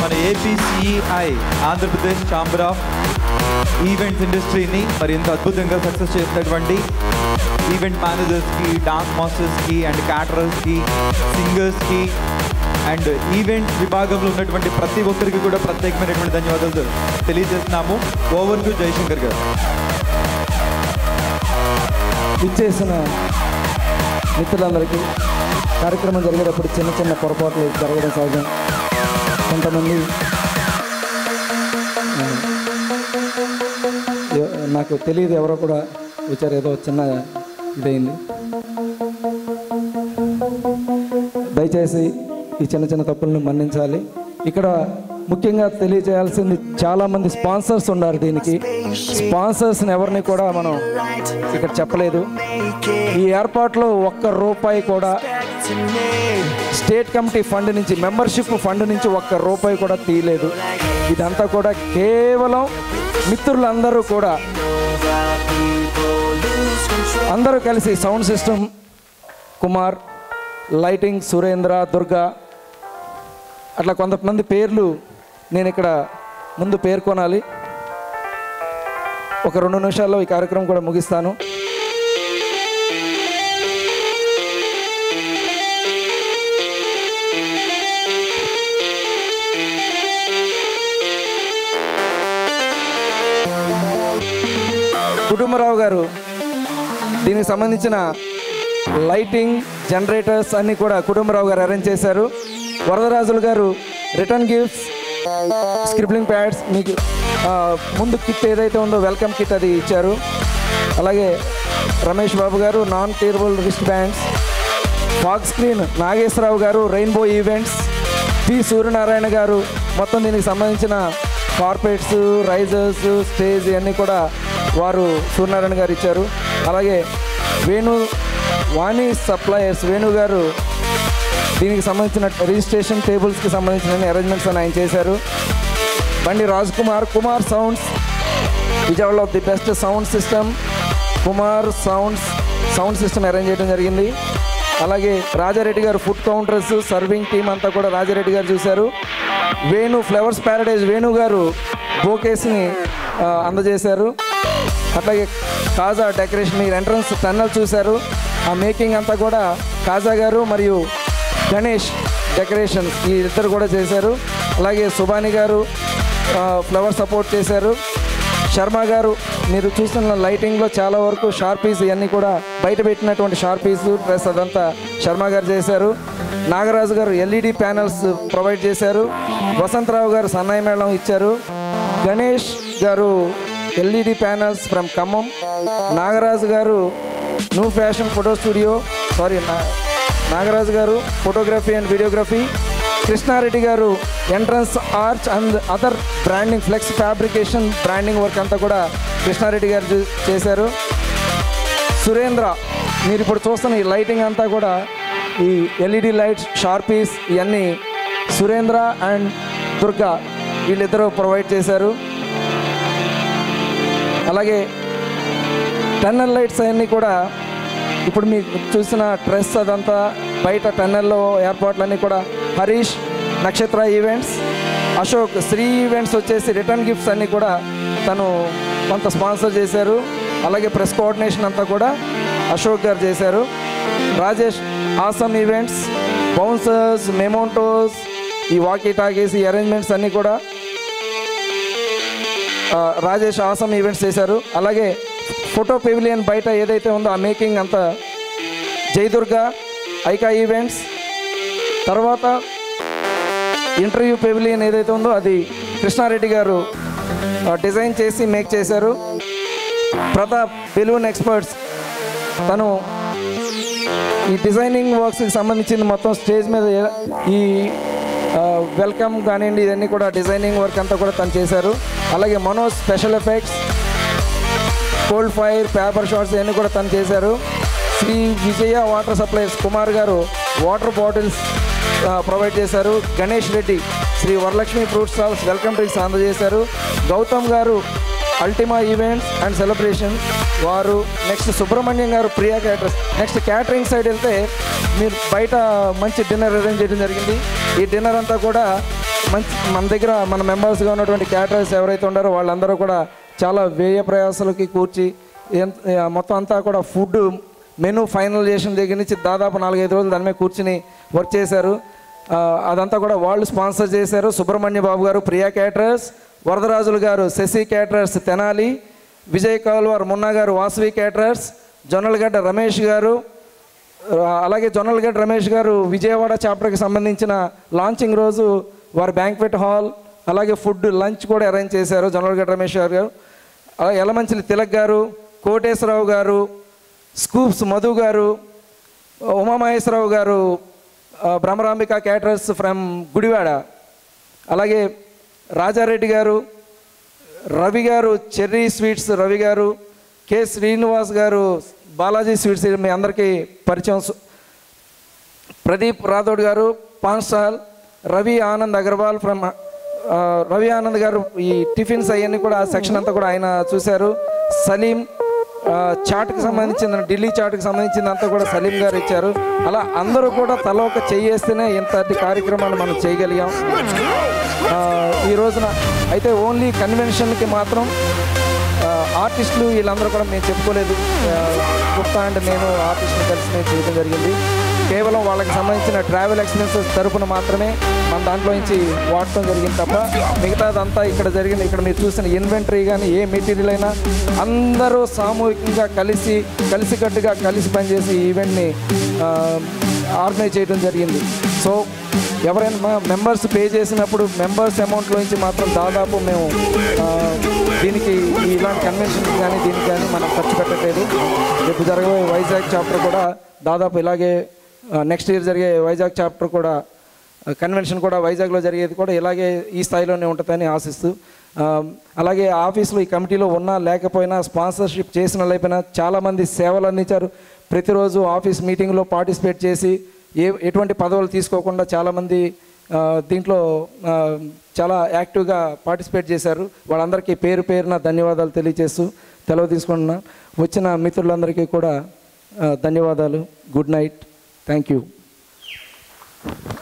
మన APCI Andhra Pradesh chamber of events ఇండస్ట్రీని మరి ఇంత అద్భుతంగా సక్సెస్ చేసినటువంటి ఈవెంట్ మేనేజర్స్కి డాన్స్ మాస్టర్స్కి అండ్ క్యాటరర్స్కి సింగర్స్కి అండ్ ఈవెంట్ విభాగంలో ఉన్నటువంటి ప్రతి ఒక్కరికి కూడా ప్రత్యేకమైనటువంటి ధన్యవాదాలు తెలియజేస్తున్నాము ఓవర్ టు జయశంకర్ గారు ఇచ్చేసిన మిత్రులందరికీ కార్యక్రమం జరిగేటప్పుడు చిన్న చిన్న పొరపాట్లు జరగడం సహజం కొంతమంది ఆ, ఎ- నాకు తెలియదు ఎవరో కూడా వచ్చారు ఏదో చిన్న ఇదైంది దయచేసి ఈ చిన్న చిన్న తప్పులను మన్నించాలి ఇక్కడ ముఖ్యంగా తెలియజేయాల్సింది చాలామంది స్పాన్సర్స్ ఉన్నారు దీనికి స్పాన్సర్స్ని ఎవరిని కూడా మనం ఇక్కడ చెప్పలేదు ఈ ఏర్పాట్లో ఒక్క రూపాయి కూడా స్టేట్ కమిటీ ఫండ్ నుంచి మెంబర్షిప్ ఫండ్ నుంచి ఒక్క రూపాయి కూడా తీయలేదు ఇదంతా కూడా కేవలం మిత్రులందరూ కూడా అందరూ కలిసి sound system Kumar lighting Surendra Durga అట్లా కొంతమంది పేర్లు నేను ఇక్కడ ముందు పేర్కొనాలి ఒక రెండు నిమిషాల్లో ఈ కార్యక్రమం కూడా ముగిస్తాను కుటుంబరావు గారు దీనికి సంబంధించిన లైటింగ్ జనరేటర్స్ అన్నీ కూడా కుటుంబరావు గారు అరేంజ్ చేశారు వరదరాజులు గారు రిటర్న్ గిఫ్ట్స్ స్క్రిప్లింగ్ ప్యాడ్స్ మీకు ఆ, ముందు కిట్ ఏదైతే ఉందో వెల్కమ్ కిట్ అది ఇచ్చారు అలాగే రమేష్ బాబు గారు non tearable wrist bands fog screen Nageswara Rao గారు రెయిన్బో ఈవెంట్స్ పి సూర్యనారాయణ గారు మొత్తం దీనికి సంబంధించిన కార్పెట్స్ రైజర్స్ స్టేజ్ ఇవన్నీ కూడా వారు సూర్యనారాయణ గారు ఇచ్చారు అలాగే వేణు వాణి సప్లయర్స్ వేణు గారు దీనికి సంబంధించిన రిజిస్ట్రేషన్ టేబుల్స్కి సంబంధించిన అరేంజ్మెంట్స్ అని ఆయన చేశారు బండి రాజ్ కుమార్ కుమార్ సౌండ్స్ విజయవాడలో the best sound system Kumar sounds sound system arrange చేయడం జరిగింది అలాగే రాజారెడ్డి గారు ఫుడ్ కౌంటర్స్ సర్వింగ్ టీం అంతా కూడా రాజారెడ్డి గారు చూశారు వేణు ఫ్లవర్స్ ప్యారడైజ్ వేణు గారు బోకేస్ని ఆ, అందజేశారు అట్లాగే కాజా డెకరేషన్ మీరు ఎంట్రన్స్ టన్నల్ చూశారు ఆ మేకింగ్ అంతా కూడా కాజా గారు మరియు గణేష్ డెకరేషన్ ఈ ఇద్దరు కూడా చేశారు అలాగే సుబాని గారు ఆ, ఫ్లవర్ సపోర్ట్ చేశారు శర్మ గారు మీరు చూస్తున్న లైటింగ్లో చాలా వరకు షార్పీస్ ఇవన్నీ కూడా బయట పెట్టినటువంటి షార్పీస్ ప్లస్ అదంతా శర్మ గారు చేశారు నాగరాజు గారు ఎల్ఈడి ప్యానల్స్ ప్రొవైడ్ చేశారు వసంతరావు గారు సన్నాయి మేళం ఇచ్చారు గణేష్ గారు LED panels from Khammam Nagaraju గారు new fashion photo studio sorry Nagaraju గారు ఫోటోగ్రఫీ అండ్ వీడియోగ్రఫీ కృష్ణారెడ్డి గారు entrance arch and other branding flex fabrication branding work అంతా కూడా కృష్ణారెడ్డి గారు చే- చేశారు సురేంద్ర మీరు ఇప్పుడు చూస్తున్న ఈ లైటింగ్ అంతా కూడా ఈ ఎల్ఈడి లైట్స్ షార్పీస్ ఇవన్నీ సురేంద్ర అండ్ దుర్గా వీళ్ళిద్దరూ ప్రొవైడ్ చేశారు అలాగే టన్నల్ లైట్స్ అవన్నీ కూడా ఇప్పుడు మీకు చూసిన డ్రెస్ అదంతా బయట టన్నెల్లో ఏర్పాట్లన్నీ కూడా హరీష్ నక్షత్ర ఈవెంట్స్ అశోక్ శ్రీ ఈవెంట్స్ వచ్చేసి రిటర్న్ గిఫ్ట్స్ అన్నీ కూడా తను కొంత స్పాన్సర్ చేశారు అలాగే ప్రెస్ కోఆర్డినేషన్ అంతా కూడా అశోక్ గారు చేశారు Rajesh awesome events bouncers mementos ఈ వాకీ టాకీస్ ఈ అరేంజ్మెంట్స్ అన్నీ కూడా ఆ, రాజేష్ ఆసమ్ ఈవెంట్స్ చేశారు అలాగే ఫోటో పెవిలియన్ బయట ఏదైతే ఉందో ఆ మేకింగ్ అంతా జయదుర్గ ఐకా ఈవెంట్స్ తర్వాత ఇంటర్వ్యూ పెవిలియన్ ఏదైతే ఉందో అది కృష్ణారెడ్డి గారు ఆ, డిజైన్ చేసి మేక్ చేశారు ప్రతాప్ బెలూన్ ఎక్స్పర్ట్స్ తను ఈ డిజైనింగ్ వర్క్స్కి సంబంధించింది మొత్తం స్టేజ్ మీద ఏ- ఈ వెల్కమ్ కానివ్వండి ఇవన్నీ కూడా డిజైనింగ్ వర్క్ అంతా కూడా తను చేశారు అలాగే Manoj special effects cold fire paper shots ఇవన్నీ కూడా తను చేశారు శ్రీ విజయ వాటర్ సప్లైస్ కుమార్ గారు వాటర్ బాటిల్స్ ప్రొవైడ్ చేశారు Ganesh Reddy Sri Varalakshmi fruit stalls welcome drinks అందజేశారు గౌతమ్ గారు అల్టిమా ఈవెంట్స్ అండ్ సెలబ్రేషన్ వారు నెక్స్ట్ సుబ్రహ్మణ్యం గారు Priya caters next catering side వెళ్తే మీరు బయట మంచి డిన్నర్ అరేంజ్ చేయడం జరిగింది ఈ డిన్నర్ అంతా కూడా మంచి మన దగ్గర మన మెంబర్స్గా ఉన్నటువంటి క్యాటరర్స్ ఎవరైతే ఉన్నారో వాళ్ళందరూ కూడా చాలా వ్యయ ప్రయాసాలకి కూర్చి ఎంత ఆ, మొత్తం అంతా కూడా ఫుడ్ మెనూ ఫైనల్ చేసిన దగ్గర నుంచి దాదాపు నాలుగైదు రోజులు దాని మీద కూర్చుని వర్క్ చేశారు ఆ, అదంతా కూడా వాళ్ళు స్పాన్సర్ చేశారు సుబ్రహ్మణ్య బాబు గారు ప్రియా క్యాటరర్స్ వరదరాజులు గారు శశి క్యాటరర్స్ తెనాలి విజయ్ కాల్వార్ మున్నా గారు వాసవి క్యాటరర్స్ జొన్నలగడ్డ రమేష్ గారు ఆ, అలాగే జొన్నలగడ్డ రమేష్ గారు విజయవాడ చాప్టర్కి సంబంధించిన లాంచింగ్ రోజు వారి బ్యాంక్వెట్ హాల్ అలాగే ఫుడ్ లంచ్ కూడా అరేంజ్ చేశారు జొన్నలగడ్డ రమేష్ గారు అలాగే యలమంచిలి తిలక్ గారు కోటేశ్వరరావు గారు స్కూప్స్ మధు గారు ఉమామహేశ్వరరావు గారు ఆ, భ్రమరాంబిక క్యాటరర్స్ ఫ్రమ్ గుడివాడ అలాగే రాజారెడ్డి గారు రవి గారు చెర్రీ స్వీట్స్ రవి గారు కె శ్రీనివాస్ గారు బాలాజీ స్వీట్స్ మీ అందరికీ పరిచయం సు- ప్రదీప్ రాథోడ్ గారు పాన్సాల్ రవి ఆనంద్ అగర్వాల్ ఫ్రమ్ ఆ, రవి ఆనంద్ గారు ఈ టిఫిన్స్ అవన్నీ కూడా ఆ సెక్షన్ అంతా కూడా ఆయన చూశారు సలీం ఆ, చాట్కి సంబంధించిన ఢిల్లీ చాట్కి సంబంధించిన అంతా కూడా సలీం గారు ఇచ్చారు అలా అందరూ కూడా తల ఒక చెయ్యేస్తేనే ఇంతటి కార్యక్రమాన్ని మనం చేయగలిగాం ఆ, ఈ రోజున అయితే ఓన్లీ కన్వెన్షన్కి మాత్రం ఆ, ఆర్టిస్టులు వీళ్ళందరూ కూడా మేము చెప్పుకోలేదు ఆ, గుప్తా అండ్ నేను ఆర్టిస్టులు కలిసి మేము చేయడం జరిగింది కేవలం వాళ్ళకి సంబంధించిన ట్రావెల్ ఎక్స్పెన్సెస్ తరపున మాత్రమే మన దాంట్లో నుంచి వాడటం జరిగింది తప్ప మిగతాదంతా ఇక్కడ జరిగిన ఇక్కడ మీరు చూసిన ఇన్వెంటరీ కానీ ఏ మెటీరియల్ అయినా అందరూ సామూహికంగా కలిసి కలిసికట్టుగా కలిసి పనిచేసి ఈ ఈవెంట్ని ఆ, ఆర్గనైజ్ చేయడం జరిగింది సో ఎవరైనా మా మెంబర్స్ పే చేసినప్పుడు మెంబర్స్ అమౌంట్లో నుంచి మాత్రం దాదాపు మేము ఆ, దీనికి ఇలాంటి కన్వెన్షన్ కానీ దీనికి కానీ మనం ఖర్చు పెట్టట్లేదు రేపు జరగబోయే వైజాగ్ చాప్టర్ కూడా దాదాపు ఇలాగే నెక్స్ట్ ఇయర్ జరిగే వైజాగ్ చాప్టర్ కూడా కన్వెన్షన్ కూడా వైజాగ్లో జరిగేది కూడా ఇలాగే ఈ స్థాయిలోనే ఉంటుందని ఆశిస్తూ ఆ, అలాగే ఆఫీసులో ఈ కమిటీలో ఉన్నా లేకపోయినా స్పాన్సర్షిప్ చేసిన లేకపోయినా చాలామంది సేవలు అందించారు ప్రతిరోజు ఆఫీస్ మీటింగ్లో పార్టిసిపేట్ చేసి ఏ ఎటువంటి పదవులు తీసుకోకుండా చాలామంది ఆ, దీంట్లో ఆ, చాలా యాక్టివ్గా పార్టిసిపేట్ చేశారు వాళ్ళందరికీ పేరు పేరున ధన్యవాదాలు తెలియజేస్తూ సెలవు తీసుకుంటున్నా వచ్చిన మిత్రులందరికీ కూడా ఆ, ధన్యవాదాలు గుడ్ నైట్ థ్యాంక్ యూ